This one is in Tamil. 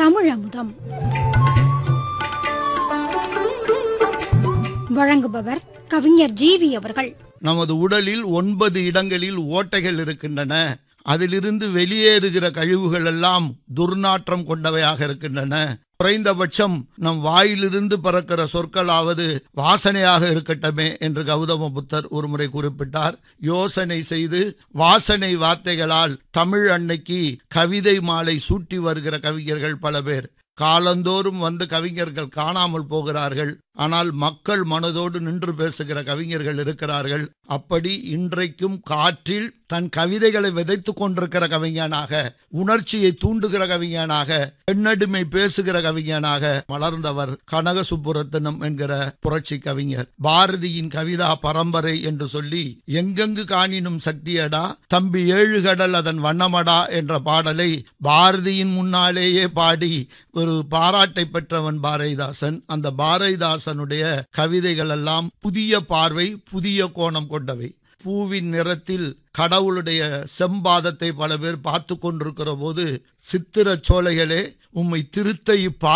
தமிழமுதம் வழங்குபவர் கவிஞர் ஜீவி அவர்கள் நமது உடலில் ஒன்பது இடங்களில் ஓட்டைகள் இருக்கின்றன அதிலிருந்து வெளியேறுகிற கழிவுகள் எல்லாம் துர்நாற்றம் கொண்டவையாக இருக்கின்றன குறைந்தபட்சம் நம் வாயிலிருந்து பறக்கிற சொற்களாவது வாசனையாக இருக்கட்டுமே என்று கௌதம புத்தர் ஒருமுறை குறிப்பிட்டார் யோசனை செய்து வாசனை வார்த்தைகளால் தமிழ் அன்னைக்கு கவிதை மாலை சூட்டி வருகிற கவிஞர்கள் பல பேர் காலந்தோறும் வந்து கவிஞர்கள் காணாமல் போகிறார்கள் ஆனால் மக்கள் மனதோடு நின்று பேசுகிற கவிஞர்கள் இருக்கிறார்கள் அப்படி இன்றைக்கும் காற்றில் தன் கவிதைகளை விதைத்துக் கொண்டிருக்கிற கவிஞனாக உணர்ச்சியை தூண்டுகிற கவிஞனாக பெண்ணடிமை பேசுகிற கவிஞனாக மலர்ந்தவர் கனக சுப்புரத்தனம் என்கிற புரட்சி கவிஞர் பாரதியின் கவிதா பரம்பரை என்று சொல்லி எங்கெங்கு காணினும் சக்தியடா தம்பி ஏழு கடல் அதன் வண்ணமடா என்ற பாடலை பாரதியின் முன்னாலேயே பாடி ஒரு பாராட்டை பெற்றவன் பாரதிதாசன் அந்த பாரதிதாசனுடைய கவிதைகள் எல்லாம் புதிய பார்வை புதிய கோணம் கொண்டவை பூவின் நிறத்தில் கடவுளுடைய செம்பாதத்தை பல பேர் பார்த்து கொண்டிருக்கிற போது சித்திர சோலைகளே உம்மை திருத்த இப்பா